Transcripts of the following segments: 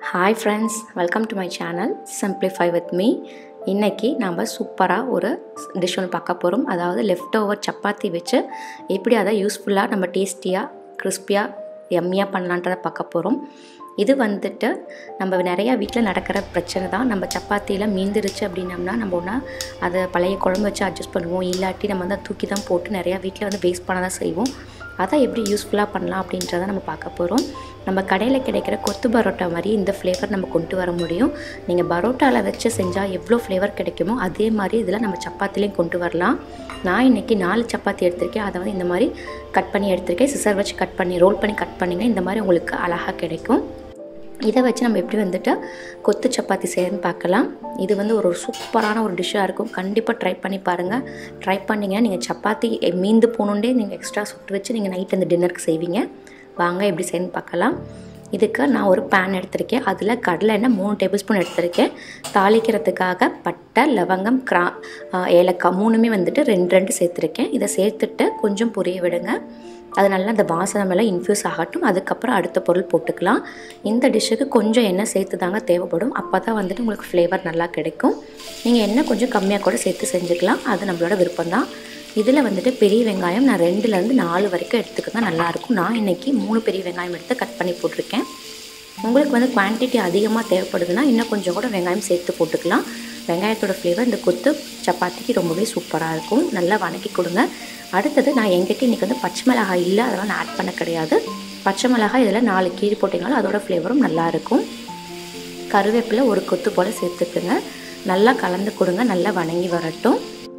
hi friends welcome to my channel simplify with me இன்றைக்கி நம்ம சூப்பராக ஒரு டிஷ் ஒன்று பார்க்க போகிறோம் அதாவது லெஃப்ட் ஓவர் சப்பாத்தி வச்சு எப்படி அதை யூஸ்ஃபுல்லாக நம்ம டேஸ்டியாக கிறிஸ்பியாக எம்மியாக பண்ணலான்றதை பார்க்க போகிறோம் இது வந்துட்டு நம்ம நிறையா வீட்டில் நடக்கிற பிரச்சனை தான் நம்ம சப்பாத்தியில் மீந்துருச்சு அப்படின்னம்னா நம்ம ஒன்றா அதை பழைய குழம்பு வச்சு அட்ஜஸ்ட் பண்ணுவோம் இல்லாட்டி நம்ம வந்து அதை தூக்கி தான் போட்டு நிறையா வீட்டில் வந்து வேஸ்ட் பண்ண தான் செய்வோம் அதை எப்படி யூஸ்ஃபுல்லாக பண்ணலாம் அப்படின்றத நம்ம பார்க்க போகிறோம் நம்ம கடையில் கிடைக்கிற கொத்து பரோட்டா மாதிரி இந்த ஃப்ளேவர் நம்ம கொண்டு வர முடியும் நீங்கள் பரோட்டாவில் வச்சு செஞ்சால் எவ்வளோ ஃப்ளேவர் கிடைக்குமோ அதே மாதிரி இதில் நம்ம சப்பாத்திலையும் கொண்டு வரலாம் நான் இன்றைக்கி நாலு சப்பாத்தி எடுத்திருக்கேன் அதை வந்து இந்த மாதிரி கட் பண்ணி எடுத்திருக்கேன் சிசர் வச்சு கட் பண்ணி ரோல் பண்ணி கட் பண்ணிங்க இந்த மாதிரி உங்களுக்கு அழகாக கிடைக்கும் இதை வச்சு நம்ம எப்படி வந்துட்டு கொத்து சப்பாத்தி செய்யணும்னு பார்க்கலாம் இது வந்து ஒரு சூப்பரான ஒரு டிஷ்ஷாக இருக்கும் கண்டிப்பாக ட்ரை பண்ணி பாருங்கள் ட்ரை பண்ணிங்கன்னா நீங்கள் சப்பாத்தி மீந்து போகணுண்டே நீங்கள் எக்ஸ்ட்ரா சுட்டு வச்சு நீங்கள் நைட் அந்த டின்னருக்கு செய்வீங்க வாங்க எப்படி செய்யணும்னு பார்க்கலாம் இதுக்கு நான் ஒரு பேன் எடுத்திருக்கேன் அதில் கடலை எண்ணெய் மூணு டேபிள் ஸ்பூன் எடுத்திருக்கேன் தாளிக்கிறதுக்காக பட்டை லவங்கம் கிரா ஏலக்காய் மூணுமே வந்துட்டு ரெண்டு ரெண்டு சேர்த்துருக்கேன் இதை சேர்த்துட்டு கொஞ்சம் புரிய விடுங்க அது நல்லா அந்த வாசனை மேலே இன்ஃப்யூஸ் ஆகட்டும் அதுக்கப்புறம் அடுத்த பொருள் போட்டுக்கலாம் இந்த டிஷ்ஷுக்கு கொஞ்சம் எண்ணெய் சேர்த்து தாங்க தேவைப்படும் அப்போ தான் வந்துட்டு உங்களுக்கு ஃப்ளேவர் நல்லா கிடைக்கும் நீங்கள் எண்ணெய் கொஞ்சம் கம்மியாக கூட சேர்த்து செஞ்சுக்கலாம் அது நம்மளோட விருப்பம் தான் இதில் வந்துட்டு பெரிய வெங்காயம் நான் ரெண்டுலேருந்து நாலு வரைக்கும் எடுத்துக்கங்க நல்லாயிருக்கும் நான் இன்றைக்கி மூணு பெரிய வெங்காயம் எடுத்து கட் பண்ணி போட்டிருக்கேன் உங்களுக்கு வந்து குவான்டிட்டி அதிகமாக தேவைப்படுதுன்னா இன்னும் கொஞ்சம் கூட வெங்காயம் சேர்த்து போட்டுக்கலாம் வெங்காயத்தோட ஃப்ளேவர் இந்த கொத்து சப்பாத்திக்கு ரொம்பவே சூப்பராக இருக்கும் நல்லா வணக்கி கொடுங்க அடுத்தது நான் எங்கிட்ட இன்றைக்கி வந்து பச்சை மிளகாய் இல்லை அதெல்லாம் நான் ஆட் பண்ண கிடையாது பச்சை மிளகாய் இதில் நாலு கீரி போட்டிங்கனாலும் அதோட ஃப்ளேவரும் நல்லாயிருக்கும் கருவேப்பிலை ஒரு கொத்து போல் சேர்த்துக்குங்க நல்லா கலந்து கொடுங்க நல்லா வணங்கி வரட்டும்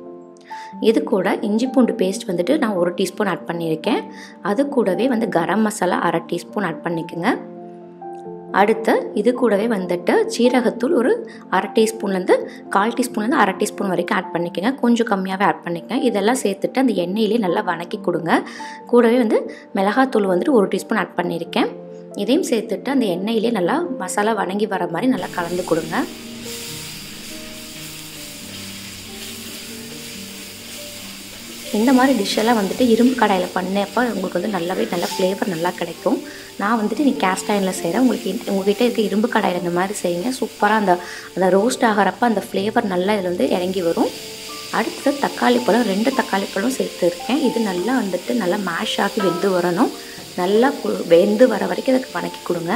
இது கூட இஞ்சி பூண்டு பேஸ்ட் வந்துட்டு நான் ஒரு டீஸ்பூன் ஆட் பண்ணியிருக்கேன் அது கூடவே வந்து கரம் மசாலா அரை டீஸ்பூன் ஆட் பண்ணிக்கோங்க அடுத்து இது கூடவே வந்துட்டு சீரகத்தூள் ஒரு அரை டீஸ்பூன்லேருந்து கால் டீஸ்பூன்லேருந்து அரை டீஸ்பூன் வரைக்கும் ஆட் பண்ணிக்கோங்க கொஞ்சம் கம்மியாகவே ஆட் பண்ணிக்கங்க இதெல்லாம் சேர்த்துட்டு அந்த எண்ணெயிலே நல்லா வணக்கி கொடுங்க கூடவே வந்து மிளகாத்தூள் வந்துட்டு ஒரு டீஸ்பூன் ஆட் பண்ணியிருக்கேன் இதையும் சேர்த்துட்டு அந்த எண்ணெயிலே நல்லா மசாலா வணங்கி வர மாதிரி நல்லா கலந்து கொடுங்க இந்த மாதிரி டிஷ்ஷெல்லாம் வந்துட்டு இரும்பு கடாயில் பண்ணப்போ உங்களுக்கு வந்து நல்லாவே நல்ல ஃப்ளேவர் நல்லா கிடைக்கும் நான் வந்துட்டு நீ கேஸ்ட் அயனில் செய்கிறேன் உங்களுக்கு உங்ககிட்ட இருக்க இரும்பு கடாயில் இந்த மாதிரி செய்யுங்க சூப்பராக அந்த அந்த ரோஸ்ட் ஆகிறப்ப அந்த ஃப்ளேவர் நல்லா இதில் வந்து இறங்கி வரும் அடுத்து தக்காளி பழம் ரெண்டு தக்காளி பழம் சேர்த்துருக்கேன் இது நல்லா வந்துட்டு நல்லா மேஷ் ஆகி வெந்து வரணும் நல்லா வெந்து வர வரைக்கும் இதுக்கு வணக்கி கொடுங்க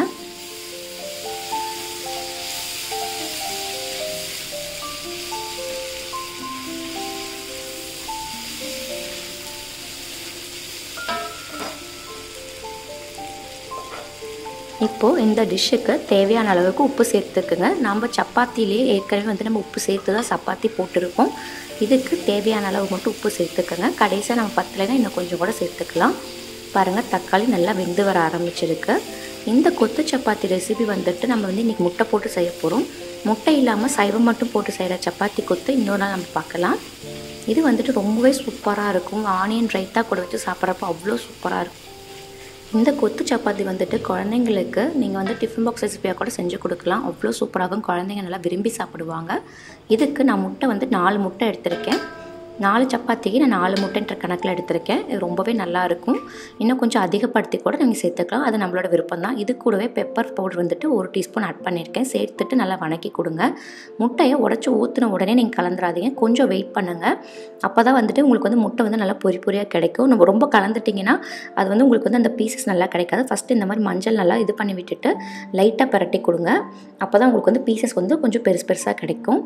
இப்போது இந்த டிஷ்ஷுக்கு தேவையான அளவுக்கு உப்பு சேர்த்துக்குங்க நம்ம சப்பாத்திலே ஏற்கனவே வந்து நம்ம உப்பு சேர்த்து தான் சப்பாத்தி போட்டிருக்கோம் இதுக்கு தேவையான அளவு மட்டும் உப்பு சேர்த்துக்கோங்க கடைசியாக நம்ம பத்தலைன்னா இன்னும் கொஞ்சம் கூட சேர்த்துக்கலாம் பாருங்கள் தக்காளி நல்லா வெந்து வர ஆரம்பிச்சிருக்கு இந்த கொத்து சப்பாத்தி ரெசிபி வந்துட்டு நம்ம வந்து இன்றைக்கி முட்டை போட்டு செய்ய போகிறோம் முட்டை இல்லாமல் சைவம் மட்டும் போட்டு செய்கிற சப்பாத்தி கொத்து இன்னொரு நாள் நம்ம பார்க்கலாம் இது வந்துட்டு ரொம்பவே சூப்பராக இருக்கும் ஆனியன் ரைத்தா கூட வச்சு சாப்பிட்றப்போ அவ்வளோ சூப்பராக இருக்கும் இந்த கொத்து சப்பாத்தி வந்துட்டு குழந்தைங்களுக்கு நீங்கள் வந்து டிஃபன் பாக்ஸ் ரெசிபியாக கூட செஞ்சு கொடுக்கலாம் அவ்வளோ சூப்பராகவும் குழந்தைங்க நல்லா விரும்பி சாப்பிடுவாங்க இதுக்கு நான் முட்டை வந்து நாலு முட்டை எடுத்திருக்கேன் நாலு சப்பாத்திக்கு நான் நாலு முட்டைன்ற கணக்கில் எடுத்திருக்கேன் இது ரொம்பவே நல்லாயிருக்கும் இன்னும் கொஞ்சம் அதிகப்படுத்தி கூட நீங்கள் சேர்த்துக்கலாம் அது நம்மளோட விருப்பம் தான் இது கூடவே பெப்பர் பவுடர் வந்துட்டு ஒரு டீஸ்பூன் ஆட் பண்ணியிருக்கேன் சேர்த்துட்டு நல்லா வணக்கி கொடுங்க முட்டையை உடச்சி ஊற்றின உடனே நீங்கள் கலந்துடாதீங்க கொஞ்சம் வெயிட் பண்ணுங்கள் அப்போ தான் வந்துட்டு உங்களுக்கு வந்து முட்டை வந்து நல்லா பொறி பொரியாக கிடைக்கும் நம்ம ரொம்ப கலந்துட்டிங்கன்னா அது வந்து உங்களுக்கு வந்து அந்த பீசஸ் நல்லா கிடைக்காது ஃபஸ்ட்டு இந்த மாதிரி மஞ்சள் நல்லா இது பண்ணி விட்டுட்டு லைட்டாக பரட்டி கொடுங்க அப்போ தான் உங்களுக்கு வந்து பீசஸ் வந்து கொஞ்சம் பெருசு பெருசாக கிடைக்கும்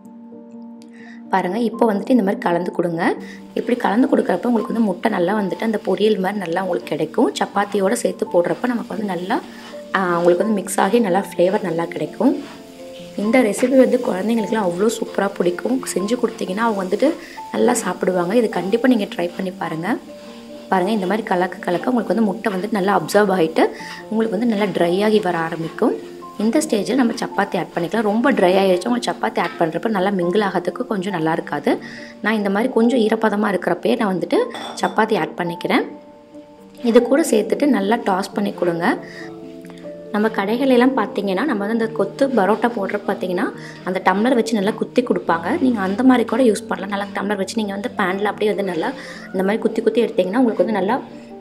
பாருங்கள் இப்போ வந்துட்டு இந்த மாதிரி கலந்து கொடுங்க இப்படி கலந்து கொடுக்குறப்ப உங்களுக்கு வந்து முட்டை நல்லா வந்துட்டு அந்த பொரியல் மாதிரி நல்லா உங்களுக்கு கிடைக்கும் சப்பாத்தியோடு சேர்த்து போடுறப்ப நமக்கு வந்து நல்லா உங்களுக்கு வந்து மிக்ஸ் ஆகி நல்லா ஃப்ளேவர் நல்லா கிடைக்கும் இந்த ரெசிபி வந்து குழந்தைங்களுக்குலாம் அவ்வளோ சூப்பராக பிடிக்கும் செஞ்சு கொடுத்தீங்கன்னா அவங்க வந்துட்டு நல்லா சாப்பிடுவாங்க இது கண்டிப்பாக நீங்கள் ட்ரை பண்ணி பாருங்கள் பாருங்கள் இந்த மாதிரி கலக்க கலக்க உங்களுக்கு வந்து முட்டை வந்து நல்லா அப்சர்வ் ஆகிட்டு உங்களுக்கு வந்து நல்லா ட்ரை ஆகி வர ஆரம்பிக்கும் இந்த ஸ்டேஜில் நம்ம சப்பாத்தி ஆட் பண்ணிக்கலாம் ரொம்ப ட்ரை ஆகிடுச்சு உங்களுக்கு சப்பாத்தி ஆட் பண்ணுறப்ப நல்லா மிங்கிள் ஆகிறதுக்கு கொஞ்சம் நல்லா இருக்காது நான் இந்த மாதிரி கொஞ்சம் ஈரப்பதமாக இருக்கிறப்பே நான் வந்துட்டு சப்பாத்தி ஆட் பண்ணிக்கிறேன் இது கூட சேர்த்துட்டு நல்லா டாஸ் பண்ணி கொடுங்க நம்ம கடைகளெல்லாம் பார்த்தீங்கன்னா நம்ம வந்து அந்த கொத்து பரோட்டா போடுறப்ப பார்த்தீங்கன்னா அந்த டம்ளர் வச்சு நல்லா குத்தி கொடுப்பாங்க நீங்கள் அந்த மாதிரி கூட யூஸ் பண்ணலாம் நல்லா டம்ளர் வச்சு நீங்கள் வந்து பேனில் அப்படியே வந்து நல்லா இந்த மாதிரி குத்தி குத்தி எடுத்திங்கன்னா உங்களுக்கு வந்து நல்லா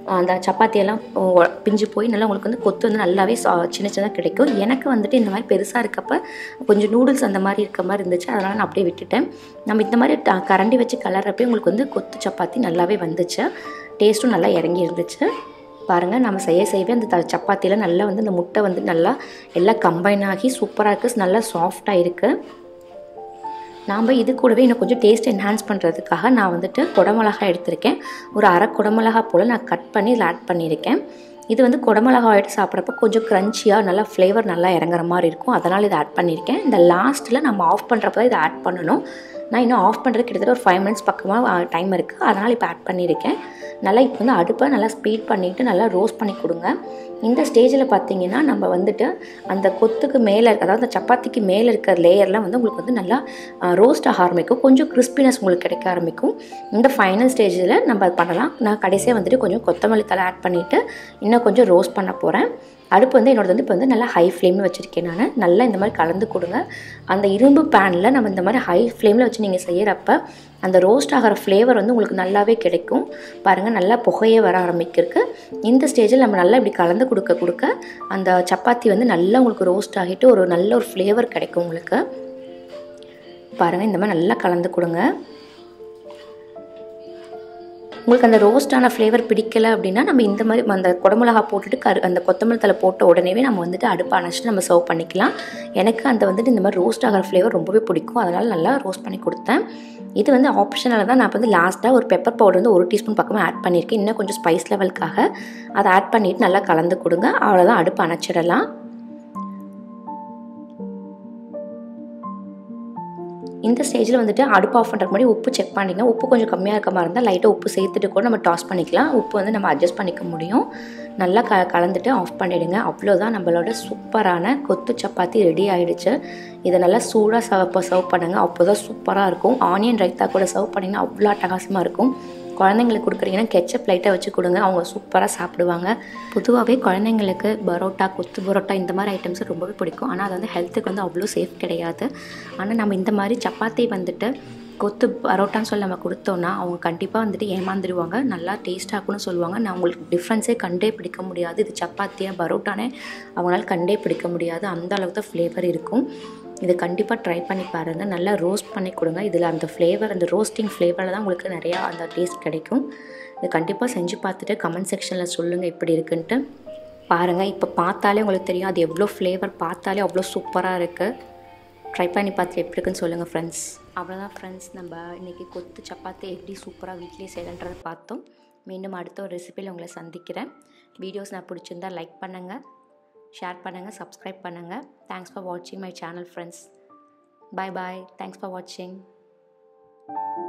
அந்த சப்பாத்தியெல்லாம் ஒ- பிஞ்சு போய் நல்லா உங்களுக்கு வந்து கொத்து வந்து நல்லாவே சா- சின்ன சின்னதாக கிடைக்கும் எனக்கு வந்துட்டு இந்த மாதிரி பெருசாக இருக்கப்ப கொஞ்சம் நூடுல்ஸ் அந்த மாதிரி இருக்க மாதிரி இருந்துச்சு அதனால் நான் அப்படியே விட்டுட்டேன் நம்ம இந்த மாதிரி ட- கரண்டி வச்சு கலர்றப்பே உங்களுக்கு வந்து கொத்து சப்பாத்தி நல்லாவே வந்துச்சு டேஸ்ட்டும் நல்லா இறங்கி இருந்துச்சு பாருங்கள் நம்ம செய்ய செய்யவே அந்த த- சப்பாத்தியில் நல்லா வந்து இந்த முட்டை வந்து நல்லா எல்லாம் கம்பைன் ஆகி சூப்பராக இருக்குது நல்லா சாஃப்டாக இருக்குது நாம் இது கூடவே இன்னும் கொஞ்சம் டேஸ்ட் என்ஹான்ஸ் பண்ணுறதுக்காக நான் வந்துட்டு குடமிளகா எடுத்திருக்கேன் ஒரு அரை குடமிளகா போல் நான் கட் பண்ணி இதில் ஆட் பண்ணியிருக்கேன் இது வந்து குடமிளகா எடுத்து சாப்பிட்றப்ப கொஞ்சம் க்ரன்ச்சியாக நல்லா ஃப்ளேவர் நல்லா இறங்குற மாதிரி இருக்கும் அதனால் இதை ஆட் பண்ணியிருக்கேன் இந்த லாஸ்ட்டில் நம்ம ஆஃப் பண்ணுறப்ப தான் இதை ஆட் பண்ணணும் நான் இன்னும் ஆஃப் பண்ணுறது கிட்டத்தட்ட ஒரு ஃபைவ் மினிட்ஸ் பக்கமாக டைம் இருக்குது அதனால் இப்போ ஆட் பண்ணியிருக்கேன் நல்லா இப்போ வந்து அடுப்பை நல்லா ஸ்பீட் பண்ணிவிட்டு நல்லா ரோஸ்ட் பண்ணி கொடுங்க இந்த ஸ்டேஜில் பார்த்தீங்கன்னா நம்ம வந்துட்டு அந்த கொத்துக்கு மேலே அதாவது அந்த சப்பாத்திக்கு மேலே இருக்கிற லேயர்லாம் வந்து உங்களுக்கு வந்து நல்லா ரோஸ்ட் ஆக ஆரம்பிக்கும் கொஞ்சம் கிறிஸ்பினஸ் உங்களுக்கு கிடைக்க ஆரம்பிக்கும் இந்த ஃபைனல் ஸ்டேஜில் நம்ம அது பண்ணலாம் நான் கடைசியாக வந்துட்டு கொஞ்சம் கொத்தமல்லி தலை ஆட் பண்ணிவிட்டு இன்னும் கொஞ்சம் ரோஸ்ட் பண்ண போகிறேன் அடுப்பு வந்து என்னோடது வந்து இப்போ வந்து நல்லா ஹை ஃப்ளேமில் வச்சுருக்கேன் நான் நல்லா இந்த மாதிரி கலந்து கொடுங்க அந்த இரும்பு பேனில் நம்ம இந்த மாதிரி ஹை ஃப்ளேமில் வச்சு நீங்கள் செய்கிறப்ப அந்த ரோஸ்ட் ஆகிற ஃப்ளேவர் வந்து உங்களுக்கு நல்லாவே கிடைக்கும் பாருங்கள் நல்லா புகையே வர ஆரம்பிக்கிறதுக்கு இந்த ஸ்டேஜில் நம்ம நல்லா இப்படி கலந்து கொடுக்க கொடுக்க அந்த சப்பாத்தி வந்து நல்லா உங்களுக்கு ரோஸ்ட் ஆகிட்டு ஒரு நல்ல ஒரு ஃப்ளேவர் கிடைக்கும் உங்களுக்கு பாருங்கள் இந்த மாதிரி நல்லா கலந்து கொடுங்க உங்களுக்கு அந்த ரோஸ்டான ஃப்ளேவர் பிடிக்கல அப்படின்னா நம்ம இந்த மாதிரி அந்த குடமிளகா போட்டுட்டு கரு அந்த கொத்தமல்லி தலை போட்ட உடனேவே நம்ம வந்துட்டு அடுப்பு அணைச்சிட்டு நம்ம சர்வ் பண்ணிக்கலாம் எனக்கு அந்த வந்துட்டு இந்த மாதிரி ரோஸ்ட் ஆகிற ஃப்ளேவர் ரொம்பவே பிடிக்கும் அதனால் நல்லா ரோஸ்ட் பண்ணி கொடுத்தேன் இது வந்து ஆப்ஷனல் தான் நான் இப்போ வந்து லாஸ்ட்டாக ஒரு பெப்பர் பவுடர் வந்து ஒரு டீஸ்பூன் பக்கமாக ஆட் பண்ணியிருக்கேன் இன்னும் கொஞ்சம் ஸ்பைஸ் லெவலுக்காக அதை ஆட் பண்ணிவிட்டு நல்லா கலந்து கொடுங்க அவ்வளோதான் அடுப்பு அணைச்சிடலாம் இந்த ஸ்டேஜில் வந்துட்டு அடுப்பு ஆஃப் பண்ணுறதுக்கு முன்னாடி உப்பு செக் பண்ணிங்க உப்பு கொஞ்சம் கம்மியாக இருக்க மாதிரி இருந்தால் லைட்டாக உப்பு சேர்த்துட்டு கூட நம்ம டாஸ் பண்ணிக்கலாம் உப்பு வந்து நம்ம அட்ஜஸ்ட் பண்ணிக்க முடியும் நல்லா க கலந்துட்டு ஆஃப் பண்ணிவிடுங்க அவ்வளோதான் நம்மளோட சூப்பரான கொத்து சப்பாத்தி ரெடி ஆகிடுச்சு இதை நல்லா சூடாக சர்வ் சர்வ் பண்ணுங்கள் அப்போ தான் சூப்பராக இருக்கும் ஆனியன் ரைத்தா கூட சர்வ் பண்ணிங்கன்னா அவ்வளோ அட்டகாசமாக இருக்கும் குழந்தைங்களுக்கு கொடுக்குறீங்கன்னா கெச்சப் லைட்டாக வச்சு கொடுங்க அவங்க சூப்பராக சாப்பிடுவாங்க பொதுவாகவே குழந்தைங்களுக்கு பரோட்டா கொத்து பரோட்டா இந்த மாதிரி ஐட்டம்ஸ் ரொம்பவே பிடிக்கும் ஆனால் அது வந்து ஹெல்த்துக்கு வந்து அவ்வளோ சேஃப் கிடையாது ஆனால் நம்ம இந்த மாதிரி சப்பாத்தி வந்துட்டு கொத்து பரோட்டான்னு சொல்லி நம்ம கொடுத்தோன்னா அவங்க கண்டிப்பாக வந்துட்டு ஏமாந்துருவாங்க நல்லா டேஸ்ட்டாக இருக்கும்னு சொல்லுவாங்க நான் உங்களுக்கு டிஃப்ரென்ஸே கண்டே பிடிக்க முடியாது இது சப்பாத்தியா பரோட்டானே அவங்களால கண்டே பிடிக்க முடியாது அந்த அளவுக்கு தான் ஃப்ளேவர் இருக்கும் இதை கண்டிப்பாக ட்ரை பண்ணி பாருங்கள் நல்லா ரோஸ்ட் பண்ணி கொடுங்க இதில் அந்த ஃப்ளேவர் அந்த ரோஸ்டிங் ஃப்ளேவரில் தான் உங்களுக்கு நிறையா அந்த டேஸ்ட் கிடைக்கும் இது கண்டிப்பாக செஞ்சு பார்த்துட்டு கமெண்ட் செக்ஷனில் சொல்லுங்கள் எப்படி இருக்குன்ட்டு பாருங்கள் இப்போ பார்த்தாலே உங்களுக்கு தெரியும் அது எவ்வளோ ஃப்ளேவர் பார்த்தாலே அவ்வளோ சூப்பராக இருக்குது ட்ரை பண்ணி பார்த்துட்டு எப்படி இருக்குன்னு சொல்லுங்கள் ஃப்ரெண்ட்ஸ் அவ்வளோதான் ஃப்ரெண்ட்ஸ் நம்ம இன்றைக்கி கொத்து சப்பாத்தி எப்படி சூப்பராக வீட்லேயே செய்யலன்றதை பார்த்தோம் மீண்டும் அடுத்த ஒரு ரெசிபியில் உங்களை சந்திக்கிறேன் வீடியோஸ் நான் பிடிச்சிருந்தா லைக் பண்ணுங்கள் ஷேர் பண்ணுங்கள் சப்ஸ்கிரைப் பண்ணுங்கள் தேங்க்ஸ் ஃபார் வாட்சிங் my channel friends bye bye thanks for வாட்சிங்